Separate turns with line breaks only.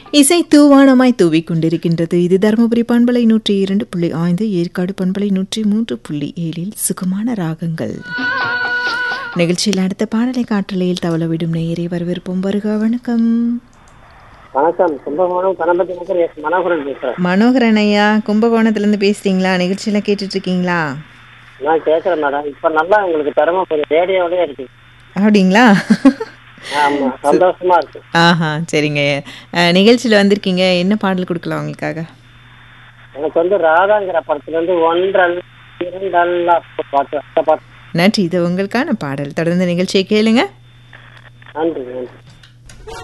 இசை தூவானமாய் தூவிக் கொண்டிருக்கின்றது இது தருமபுரி பண்பலை நூற்றி இரண்டு புள்ளி ஐந்து ஏற்காடு பண்பலை நூற்றி மூன்று புள்ளி ஏழில் சுகமான ராகங்கள் நிகழ்ச்சியில் அடுத்த பாடலை காற்றலையில் தவளவிடும் நேயரை வரவேற்போம் வருக வணக்கம்
வணக்கம் கும்பகோணம் கணபதி நகர் எஸ் மனோகரன் பேசுறேன்
மனோகரன் ஐயா கும்பகோணத்துலேருந்து பேசுறீங்களா நிகழ்ச்சியில் கேட்டுட்டு இருக்கீங்களா
நான் கேட்கறேன் மேடம் இப்ப நல்லா உங்களுக்கு திறமை கொஞ்சம் ரேடியோவிலே இருக்கு
அப்படிங்களா
ஆமா சந்தோஷமா இருக்கு
ஆஹா சரிங்க அஹ், நிகழ்ச்சியில் வந்திருக்கீங்க என்ன பாடல் கொடுக்கலாம் உங்களுக்காக
எனக்கு வந்து ராதாங்கிற படத்துல இருந்து ஒன்றல் இரண்டல்ல பாட்டு அந்த பாட்டு
நன்றி இது உங்களுக்கான பாடல் தொடர்ந்து நிகழ்ச்சியை கேளுங்க
நன்றி நன்றி